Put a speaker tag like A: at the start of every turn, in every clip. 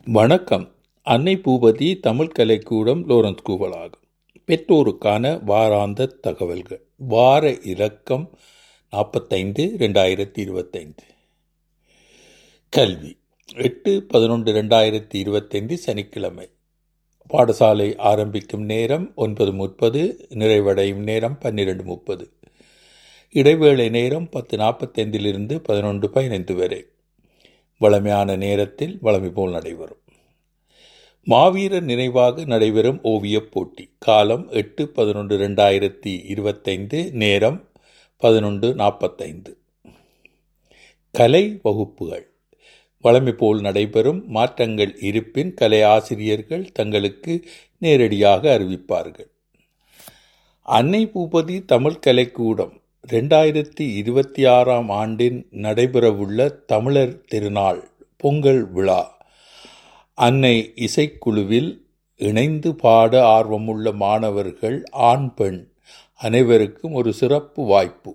A: வணக்கம் அன்னை பூபதி தமிழ் கலைக்கூடம் லோரன்ஸ் கூவலாகும் பெற்றோருக்கான வாராந்த தகவல்கள் வார இலக்கம் நாற்பத்தைந்து ரெண்டாயிரத்தி இருபத்தைந்து கல்வி எட்டு பதினொன்று ரெண்டாயிரத்தி இருபத்தைந்து சனிக்கிழமை பாடசாலை ஆரம்பிக்கும் நேரம் ஒன்பது முப்பது நிறைவடையும் நேரம் பன்னிரெண்டு முப்பது இடைவேளை நேரம் பத்து நாற்பத்தைந்திலிருந்து பதினொன்று பதினைந்து வரை வளமையான நேரத்தில் வளமை போல் நடைபெறும் மாவீரர் நினைவாக நடைபெறும் ஓவியப் போட்டி காலம் எட்டு பதினொன்று ரெண்டாயிரத்தி இருபத்தைந்து நேரம் பதினொன்று நாற்பத்தைந்து கலை வகுப்புகள் வளமை போல் நடைபெறும் மாற்றங்கள் இருப்பின் கலை ஆசிரியர்கள் தங்களுக்கு நேரடியாக அறிவிப்பார்கள் அன்னை பூபதி தமிழ் கலைக்கூடம் ரெண்டாயிரத்தி இருபத்தி ஆறாம் ஆண்டின் நடைபெறவுள்ள தமிழர் திருநாள் பொங்கல் விழா அன்னை இசைக்குழுவில் இணைந்து பாட ஆர்வமுள்ள மாணவர்கள் ஆண் பெண் அனைவருக்கும் ஒரு சிறப்பு வாய்ப்பு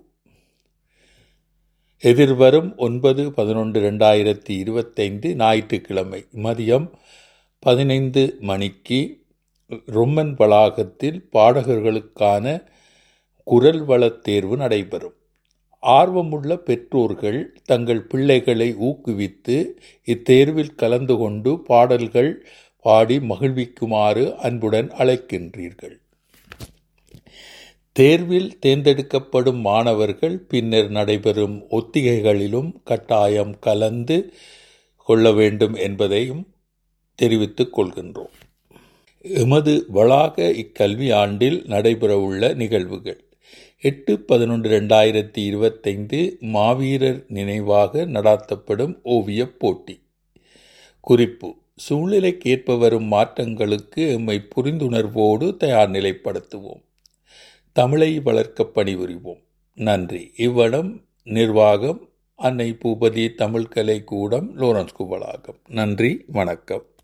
A: எதிர்வரும் ஒன்பது பதினொன்று ரெண்டாயிரத்தி இருபத்தைந்து ஞாயிற்றுக்கிழமை மதியம் பதினைந்து மணிக்கு ரொம்மன் வளாகத்தில் பாடகர்களுக்கான குரல் வளத் தேர்வு நடைபெறும் ஆர்வமுள்ள பெற்றோர்கள் தங்கள் பிள்ளைகளை ஊக்குவித்து இத்தேர்வில் கலந்து கொண்டு பாடல்கள் பாடி மகிழ்விக்குமாறு அன்புடன் அழைக்கின்றீர்கள் தேர்வில் தேர்ந்தெடுக்கப்படும் மாணவர்கள் பின்னர் நடைபெறும் ஒத்திகைகளிலும் கட்டாயம் கலந்து கொள்ள வேண்டும் என்பதையும் தெரிவித்துக் கொள்கின்றோம் எமது வளாக இக்கல்வி ஆண்டில் நடைபெறவுள்ள நிகழ்வுகள் எட்டு பதினொன்று ரெண்டாயிரத்தி இருபத்தைந்து மாவீரர் நினைவாக நடாத்தப்படும் ஓவியப் போட்டி குறிப்பு சூழ்நிலைக்கேற்ப வரும் மாற்றங்களுக்கு எம்மை புரிந்துணர்வோடு தயார் நிலைப்படுத்துவோம் தமிழை வளர்க்க பணிபுரிவோம் நன்றி இவ்விடம் நிர்வாகம் அன்னை பூபதி தமிழ் கலை கூடம் லோரன்ஸ் குவலாகம் நன்றி வணக்கம்